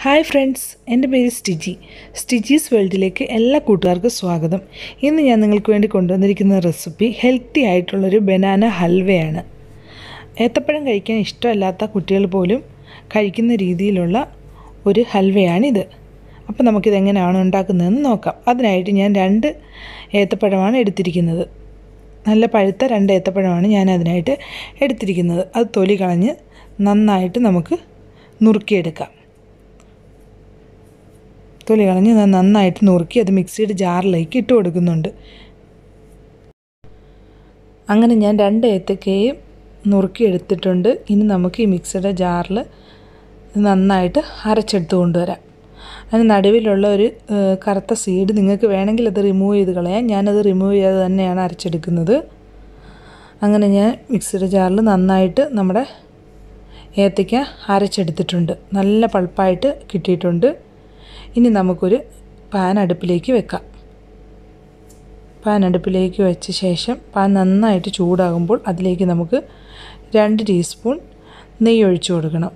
hi friends എൻ്റെ പേര് സ്റ്റിജി സ്റ്റിജീസ് വേൾഡിലേക്ക് എല്ലാ കൂട്ടുകാർക്കും സ്വാഗതം ഇന്ന് ഞാൻ നിങ്ങൾക്ക് വേണ്ടി കൊണ്ടുവന്നിരിക്കുന്ന റെസിപ്പി ഹെൽത്തി ആയിട്ടുള്ളൊരു ബനാന ഹൽവയാണ് ഏത്തപ്പഴം കഴിക്കാൻ ഇഷ്ടമല്ലാത്ത കുട്ടികൾ പോലും കഴിക്കുന്ന രീതിയിലുള്ള ഒരു ഹൽവയാണിത് അപ്പോൾ നമുക്കിത് എങ്ങനെയാണ് ഉണ്ടാക്കുന്നതെന്ന് നോക്കാം അതിനായിട്ട് ഞാൻ രണ്ട് ഏത്തപ്പഴമാണ് എടുത്തിരിക്കുന്നത് നല്ല പഴുത്ത രണ്ട് ഏത്തപ്പഴമാണ് ഞാൻ അതിനായിട്ട് എടുത്തിരിക്കുന്നത് അത് തൊലി കളഞ്ഞ് നന്നായിട്ട് നമുക്ക് നുറുക്കിയെടുക്കാം തൊലി കളഞ്ഞ് ഞാൻ നന്നായിട്ട് നുറുക്കി അത് മിക്സിയുടെ ജാറിലേക്ക് ഇട്ട് കൊടുക്കുന്നുണ്ട് അങ്ങനെ ഞാൻ രണ്ട് ഏത്തക്കയും നുറുക്കി എടുത്തിട്ടുണ്ട് ഇനി നമുക്ക് ഈ മിക്സിയുടെ ജാറിൽ നന്നായിട്ട് അരച്ചെടുത്ത് കൊണ്ടുവരാം അതിന് നടുവിലുള്ള ഒരു കറുത്ത സീഡ് നിങ്ങൾക്ക് വേണമെങ്കിൽ അത് റിമൂവ് ചെയ്ത് കളയാം ഞാനത് റിമൂവ് ചെയ്യാതെ തന്നെയാണ് അരച്ചെടുക്കുന്നത് അങ്ങനെ ഞാൻ മിക്സിയുടെ ജാറിൽ നന്നായിട്ട് നമ്മുടെ ഏത്തയ്ക്ക അരച്ചെടുത്തിട്ടുണ്ട് നല്ല പൾപ്പായിട്ട് കിട്ടിയിട്ടുണ്ട് ഇനി നമുക്കൊരു പാൻ അടുപ്പിലേക്ക് വെക്കാം പാൻ അടുപ്പിലേക്ക് വെച്ച ശേഷം പാൻ നന്നായിട്ട് ചൂടാകുമ്പോൾ അതിലേക്ക് നമുക്ക് രണ്ട് ടീസ്പൂൺ നെയ്യ് ഒഴിച്ചു കൊടുക്കണം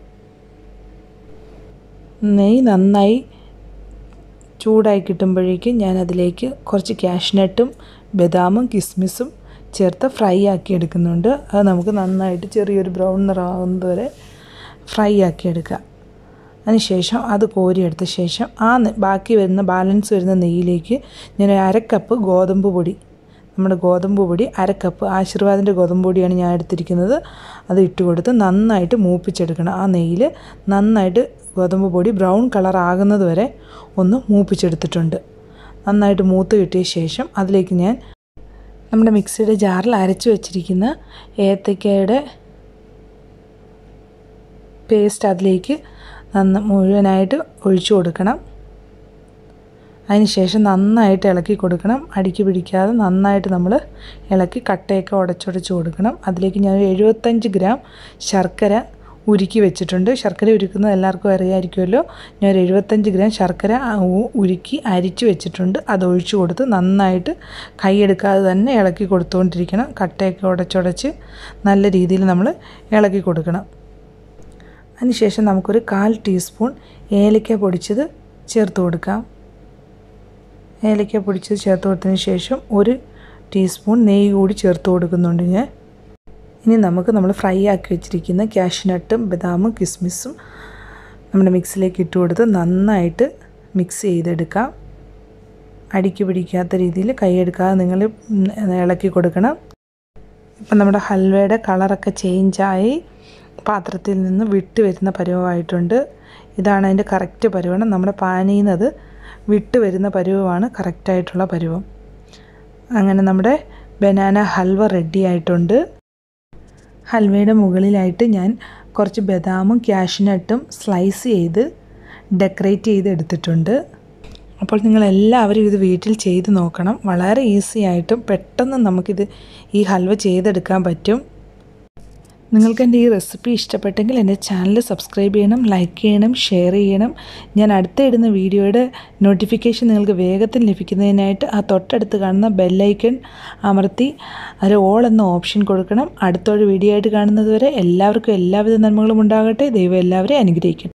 നെയ്യ് നന്നായി ചൂടായി കിട്ടുമ്പോഴേക്കും ഞാൻ അതിലേക്ക് കുറച്ച് കാഷ്നട്ടും ബദാമും കിസ്മിസും ചേർത്ത് ഫ്രൈ ആക്കി എടുക്കുന്നുണ്ട് അത് നമുക്ക് നന്നായിട്ട് ചെറിയൊരു ബ്രൗൺ നിറമാകുന്നത് വരെ ഫ്രൈ ആക്കി എടുക്കാം അതിനുശേഷം അത് കോരിയെടുത്ത ശേഷം ആ ബാക്കി വരുന്ന ബാലൻസ് വരുന്ന നെയ്യിലേക്ക് ഞാൻ അരക്കപ്പ് ഗോതമ്പ് പൊടി നമ്മുടെ ഗോതമ്പ് പൊടി അരക്കപ്പ് ആശീർവാദിൻ്റെ ഗോതമ്പ് പൊടിയാണ് ഞാൻ എടുത്തിരിക്കുന്നത് അത് ഇട്ട് കൊടുത്ത് നന്നായിട്ട് മൂപ്പിച്ചെടുക്കണം ആ നെയ്യിൽ നന്നായിട്ട് ഗോതമ്പ് പൊടി ബ്രൗൺ കളർ ആകുന്നത് വരെ ഒന്ന് മൂപ്പിച്ചെടുത്തിട്ടുണ്ട് നന്നായിട്ട് മൂത്ത് കിട്ടിയ ശേഷം അതിലേക്ക് ഞാൻ നമ്മുടെ മിക്സിയുടെ ജാറിൽ അരച്ച് വെച്ചിരിക്കുന്ന ഏത്തക്കയുടെ പേസ്റ്റ് അതിലേക്ക് നന്ന മുഴുവനായിട്ട് ഒഴിച്ചു കൊടുക്കണം അതിനുശേഷം നന്നായിട്ട് ഇളക്കി കൊടുക്കണം അടിക്ക് പിടിക്കാതെ നന്നായിട്ട് നമ്മൾ ഇളക്കി കട്ടയൊക്കെ ഉടച്ചുടച്ച് കൊടുക്കണം അതിലേക്ക് ഞാൻ എഴുപത്തഞ്ച് ഗ്രാം ശർക്കര ഉരുക്കി വെച്ചിട്ടുണ്ട് ശർക്കര ഉരുക്കുന്നത് എല്ലാവർക്കും അറിയാമായിരിക്കുമല്ലോ ഞാൻ ഒരു എഴുപത്തഞ്ച് ഗ്രാം ശർക്കര ഉരുക്കി അരിച്ച് വെച്ചിട്ടുണ്ട് അത് ഒഴിച്ചു കൊടുത്ത് നന്നായിട്ട് കൈയെടുക്കാതെ തന്നെ ഇളക്കി കൊടുത്തുകൊണ്ടിരിക്കണം കട്ടയൊക്കെ ഉടച്ചുടച്ച് നല്ല രീതിയിൽ നമ്മൾ ഇളക്കി കൊടുക്കണം അതിനുശേഷം നമുക്കൊരു കാൽ ടീസ്പൂൺ ഏലക്ക പൊടിച്ചത് ചേർത്ത് കൊടുക്കാം ഏലക്ക പൊടിച്ചത് ചേർത്ത് കൊടുത്തതിന് ശേഷം ഒരു ടീസ്പൂൺ നെയ്യ് കൂടി ചേർത്ത് കൊടുക്കുന്നുണ്ട് ഞാൻ ഇനി നമുക്ക് നമ്മൾ ഫ്രൈ ആക്കി വെച്ചിരിക്കുന്ന കാഷ്നട്ടും ബദാമും കിസ്മിസും നമ്മുടെ മിക്സിലേക്ക് ഇട്ട് കൊടുത്ത് നന്നായിട്ട് മിക്സ് ചെയ്തെടുക്കാം അടിക്ക് പിടിക്കാത്ത രീതിയിൽ കൈയെടുക്കാതെ നിങ്ങൾ ഇളക്കി കൊടുക്കണം ഇപ്പം നമ്മുടെ ഹൽവയുടെ കളറൊക്കെ ചേഞ്ചായി പാത്രത്തിൽ നിന്ന് വിട്ട് വരുന്ന പരുവമായിട്ടുണ്ട് ഇതാണ് അതിൻ്റെ കറക്റ്റ് പരുവം നമ്മുടെ പാനിൽ നിന്നത് വിട്ട് വരുന്ന പരുവമാണ് കറക്റ്റായിട്ടുള്ള പരുവം അങ്ങനെ നമ്മുടെ ബനാന ഹൽവ റെഡി ആയിട്ടുണ്ട് ഹൽവയുടെ മുകളിലായിട്ട് ഞാൻ കുറച്ച് ബദാമും ക്യാഷ്നട്ടും സ്ലൈസ് ചെയ്ത് ഡെക്കറേറ്റ് ചെയ്ത് എടുത്തിട്ടുണ്ട് അപ്പോൾ നിങ്ങളെല്ലാവരും ഇത് വീട്ടിൽ ചെയ്ത് നോക്കണം വളരെ ഈസി ആയിട്ടും പെട്ടെന്ന് നമുക്കിത് ഈ ഹൽവ ചെയ്തെടുക്കാൻ പറ്റും നിങ്ങൾക്ക് എൻ്റെ ഈ റെസിപ്പി ഇഷ്ടപ്പെട്ടെങ്കിൽ എൻ്റെ ചാനൽ സബ്സ്ക്രൈബ് ചെയ്യണം ലൈക്ക് ചെയ്യണം ഷെയർ ചെയ്യണം ഞാൻ അടുത്ത ഇടുന്ന വീഡിയോയുടെ നോട്ടിഫിക്കേഷൻ നിങ്ങൾക്ക് വേഗത്തിൽ ലഭിക്കുന്നതിനായിട്ട് ആ തൊട്ടടുത്ത് കാണുന്ന ബെല്ലൈക്കൺ അമർത്തി അതിൽ ഓൾ എന്ന ഓപ്ഷൻ കൊടുക്കണം അടുത്തൊരു വീഡിയോ ആയിട്ട് കാണുന്നത് വരെ എല്ലാവർക്കും എല്ലാവിധ നന്മകളും ഉണ്ടാകട്ടെ ദൈവം എല്ലാവരെയും അനുഗ്രഹിക്കട്ടെ